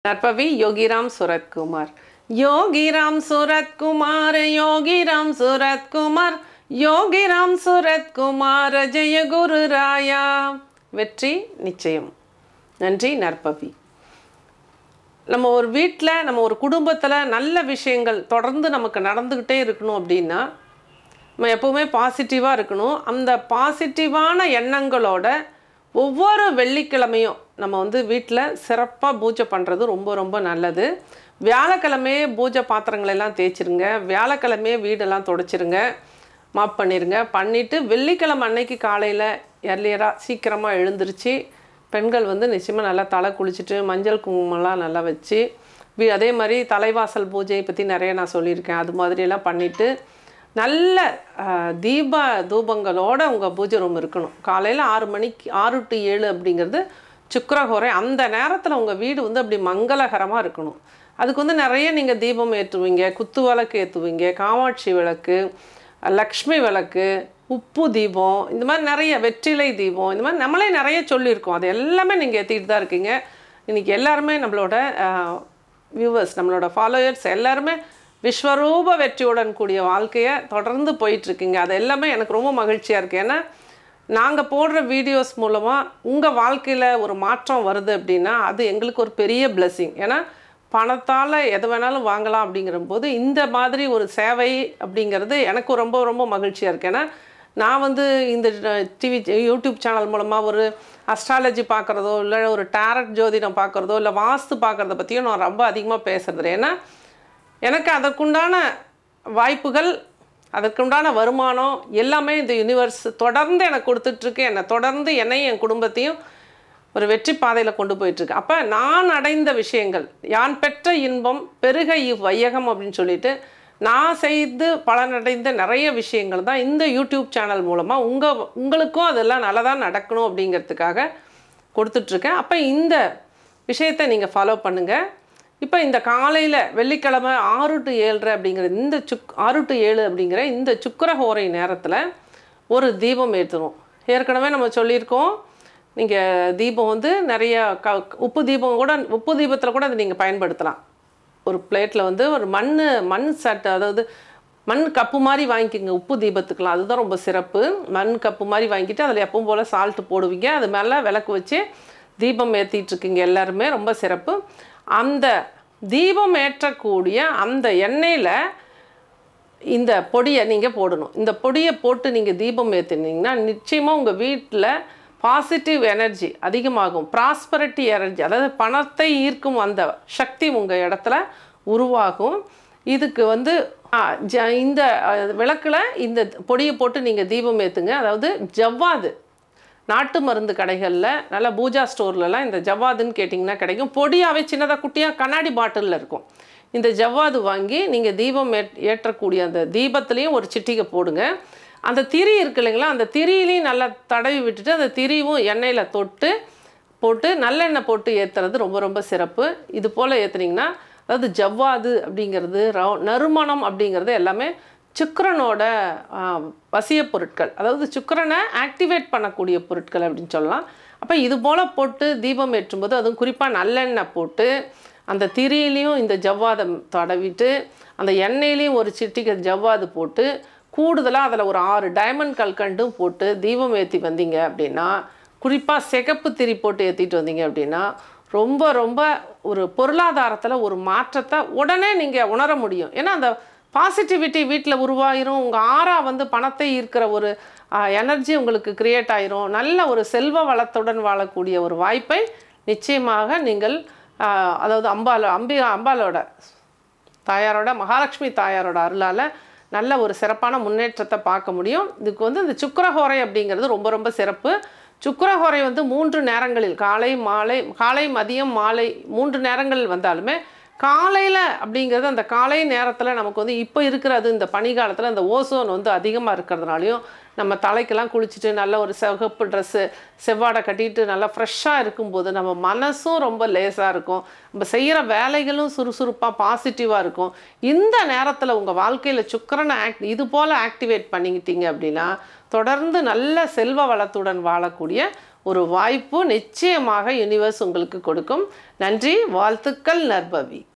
நற்பவி யோகிராம் சுரத்குமார் யோகிராம் சுரத்குமார் யோகிராம் சுரத்குமார் யோகிராம் சுரத்குமார் ஜெய குரு ராயா வெற்றி நிச்சயம் நன்றி நற்பவி நம்ம ஒரு வீட்டில் நம்ம ஒரு குடும்பத்தில் நல்ல விஷயங்கள் தொடர்ந்து நமக்கு நடந்துக்கிட்டே இருக்கணும் அப்படின்னா நம்ம எப்போவுமே பாசிட்டிவாக இருக்கணும் அந்த பாசிட்டிவான எண்ணங்களோட ஒவ்வொரு வெள்ளிக்கிழமையும் நம்ம வந்து வீட்டில் சிறப்பாக பூஜை பண்ணுறது ரொம்ப ரொம்ப நல்லது வியாழக்கிழமையே பூஜை பாத்திரங்கள் எல்லாம் தேய்ச்சிருங்க வியாழக்கிழமையே வீடெல்லாம் துடைச்சிருங்க மாப் பண்ணிடுங்க பண்ணிவிட்டு வெள்ளிக்கிழமை அன்னைக்கு காலையில் எர்லியராக சீக்கிரமாக எழுந்திருச்சு பெண்கள் வந்து நிச்சயமாக நல்லா தலை குளிச்சுட்டு மஞ்சள் குங்குமம்லாம் நல்லா வச்சு வி- அதே மாதிரி தலைவாசல் பூஜையை பற்றி நிறைய நான் சொல்லியிருக்கேன் அது மாதிரியெல்லாம் பண்ணிவிட்டு நல்ல ஆஹ், தீப தூபங்களோட உங்கள் பூஜை ரூம் இருக்கணும் காலையில் ஆறு மணிக்கு ஆறு டு ஏழு அப்படிங்கிறது சுக்கரஹோரை அந்த நேரத்தில் உங்கள் வீடு வந்து அப்படி மங்களகரமாக இருக்கணும் அதுக்கு வந்து நிறைய நீங்கள் தீபம் ஏற்றுவீங்க குத்து விளக்கு ஏற்றுவீங்க காமாட்சி விளக்கு லக்ஷ்மி விளக்கு உப்பு தீபம் இந்த மாதிரி நிறைய வெற்றிலை தீபம் இந்த மாதிரி நம்மளே நிறைய சொல்லியிருக்கோம் அது எல்லாமே நீங்கள் ஏற்றிட்டு தான் இருக்கீங்க இன்றைக்கி எல்லாருமே நம்மளோட வியூவர்ஸ் நம்மளோட ஃபாலோயர்ஸ் எல்லாருமே விஸ்வரூப வெற்றியுடன் கூடிய வாழ்க்கையை தொடர்ந்து போயிட்டுருக்கீங்க அது எல்லாமே எனக்கு ரொம்ப மகிழ்ச்சியாக இருக்குது ஏன்னா நாங்கள் போடுற வீடியோஸ் மூலமாக உங்கள் வாழ்க்கையில் ஒரு மாற்றம் வருது அப்படின்னா அது எங்களுக்கு ஒரு பெரிய blessing ஏன்னா பணத்தால் எது வேணாலும் வாங்கலாம் அப்படிங்கிற போது இந்த மாதிரி ஒரு சேவை அப்படிங்கிறது எனக்கு ரொம்ப ரொம்ப மகிழ்ச்சியாக இருக்குது ஏன்னா நான் வந்து இந்த டிவி யூடியூப் சேனல் மூலமாக ஒரு அஸ்ட்ராலஜி பார்க்குறதோ இல்லை ஒரு டேரட் ஜோதிடம் பார்க்குறதோ இல்லை வாஸ்து பார்க்குறத பற்றியும் நான் ரொம்ப அதிகமாக பேசுறது இல்லை. ஏன்னா எனக்கு அதற்குண்டான வாய்ப்புகள் அதற்குண்டான வருமானம் எல்லாமே இந்த யூனிவர்ஸ் தொடர்ந்து எனக்கு கொடுத்துட்ருக்கு என்னை தொடர்ந்து என்னையும் என் குடும்பத்தையும் ஒரு வெற்றி பாதையில் கொண்டு போயிட்டுருக்கு அப்போ நான் அடைந்த விஷயங்கள் யான் பெற்ற இன்பம் பெருக இவ்வையகம் அப்படின்னு சொல்லிட்டு நான் செய்து பலனடைந்த நிறைய விஷயங்கள் தான் இந்த யூடியூப் சேனல் மூலமாக உங்கள் உங்களுக்கும் அதெல்லாம் நல்லதாக நடக்கணும் அப்படிங்கிறதுக்காக கொடுத்துட்ருக்கேன் அப்போ இந்த விஷயத்தை நீங்கள் ஃபாலோ பண்ணுங்கள் இப்போ இந்த காலையில் வெள்ளிக்கிழமை ஆறு டு ஏழரை அப்படிங்கிற இந்த சுக் ஆறு டு ஏழு அப்படிங்கிற இந்த சுக்கரஹோரை நேரத்தில் ஒரு தீபம் ஏற்றணும் ஏற்கனவே நம்ம சொல்லியிருக்கோம் நீங்கள் தீபம் வந்து நிறைய க உப்பு தீபம் கூட உப்பு தீபத்தில் கூட அதை நீங்கள் பயன்படுத்தலாம் ஒரு பிளேட்டில் வந்து ஒரு மண் மண் சட்டை அதாவது மண் கப்பு மாதிரி வாங்கிக்கோங்க உப்பு தீபத்துக்கெலாம் அதுதான் ரொம்ப சிறப்பு மண் கப்பு மாதிரி வாங்கிட்டு அதில் எப்பவும் போல் சால்ட்டு போடுவீங்க அது மேலே விளக்கு வச்சு தீபம் ஏற்றிட்டு இருக்கீங்க எல்லாருமே ரொம்ப சிறப்பு அந்த தீபம் ஏற்றக்கூடிய அந்த எண்ணெயில் இந்த பொடியை நீங்கள் போடணும் இந்த பொடியை போட்டு நீங்கள் தீபம் ஏற்றினீங்கன்னா நிச்சயமாக உங்கள் வீட்டில் பாசிட்டிவ் எனர்ஜி அதிகமாகும் ப்ராஸ்பரிட்டி எனர்ஜி அதாவது பணத்தை ஈர்க்கும் அந்த சக்தி உங்கள் இடத்துல உருவாகும் இதுக்கு வந்து ஆ, ஜ- இந்த விளக்கில் இந்த பொடியை போட்டு நீங்கள் தீபம் ஏற்றுங்க அதாவது ஜவ்வாது நாட்டு மருந்து கடைகளில் நல்ல பூஜா ஸ்டோர்லலாம் இந்த ஜவ்வாதுன்னு கேட்டிங்கன்னா கிடைக்கும் பொடியாகவே சின்னதாக குட்டியாக கண்ணாடி பாட்டிலில் இருக்கும் இந்த ஜவ்வாது வாங்கி நீங்கள் தீபம் ஏற் ஏற்றக்கூடிய அந்த தீபத்துலேயும் ஒரு சிட்டிகை போடுங்க அந்த திரி இருக்கு இல்லைங்களா அந்த திரியிலையும் நல்லா தடவி விட்டுட்டு அந்த திரியும் எண்ணெயில் தொட்டு போட்டு நல்லெண்ணெய் போட்டு ஏற்றுறது ரொம்ப ரொம்ப சிறப்பு இது போல் ஏற்றுனீங்கன்னா அதாவது ஜவ்வாது அப்படிங்கிறது ரவ நறுமணம் அப்படிங்கிறது எல்லாமே சுக்கிரனோட ஆ, வசிய பொருட்கள் அதாவது சுக்கிரனை ஆக்டிவேட் பண்ணக்கூடிய பொருட்கள் அப்படின்னு சொல்லலாம் அப்போ இது போல் போட்டு தீபம் ஏற்றும்போது அதுவும் குறிப்பாக நல்லெண்ணெய் போட்டு அந்த திரியிலையும் இந்த ஜவ்வாதம் தடவிட்டு அந்த எண்ணெயிலையும் ஒரு சிட்டிகை ஜவ்வாது போட்டு கூடுதலாக அதில் ஒரு ஆறு டைமண்ட் கல்கண்டும் போட்டு தீபம் ஏற்றி வந்தீங்க அப்படின்னா குறிப்பாக சிகப்பு திரி போட்டு ஏற்றிட்டு வந்தீங்க அப்படின்னா ரொம்ப ரொம்ப ஒரு பொருளாதாரத்தில் ஒரு மாற்றத்தை உடனே நீங்கள் உணர முடியும் ஏன்னா அந்த பாசிட்டிவிட்டி வீட்டில் உருவாயிரும் உங்கள் ஆறா வந்து பணத்தை ஈர்க்கிற ஒரு எனர்ஜி உங்களுக்கு கிரியேட் ஆயிரும் நல்ல ஒரு செல்வ வளத்துடன் வாழக்கூடிய ஒரு வாய்ப்பை நிச்சயமாக நீங்கள் ஆஹ், அதாவது அம்பால அம்பி அம்பாலோட தாயாரோட மகாலட்சுமி தாயாரோட அருளால் நல்ல ஒரு சிறப்பான முன்னேற்றத்தை பார்க்க முடியும் இதுக்கு வந்து இந்த சுக்கிரஹோரை அப்படிங்கிறது ரொம்ப ரொம்ப சிறப்பு சுக்கிரஹோரை வந்து மூன்று நேரங்களில் காலை மாலை காலை மதியம் மாலை மூன்று நேரங்களில் வந்தாலுமே காலையில் அப்படிங்கிறது அந்த காலை நேரத்தில் நமக்கு வந்து இப்போ இருக்கிறது இந்த பனிக்காலத்தில் அந்த ஓசோன் வந்து அதிகமாக இருக்கிறதுனாலையும் நம்ம தலைக்கெல்லாம் குளிச்சுட்டு நல்ல ஒரு சிவப்பு ட்ரெஸ்ஸு செவ்வாடை கட்டிட்டு நல்லா ஃப்ரெஷ்ஷாக இருக்கும்போது நம்ம மனசும் ரொம்ப லேசாக இருக்கும் நம்ம செய்கிற வேலைகளும் சுறுசுறுப்பாக பாசிட்டிவாக இருக்கும் இந்த நேரத்தில் உங்கள் வாழ்க்கையில் சுக்கரனை ஆக்ட் இது போல் ஆக்டிவேட் பண்ணிக்கிட்டீங்க அப்படின்னா தொடர்ந்து நல்ல செல்வ வளத்துடன் வாழக்கூடிய ஒரு வாய்ப்பு நிச்சயமாக யூனிவர்ஸ் உங்களுக்கு கொடுக்கும் நன்றி வாழ்த்துக்கள் நற்பவி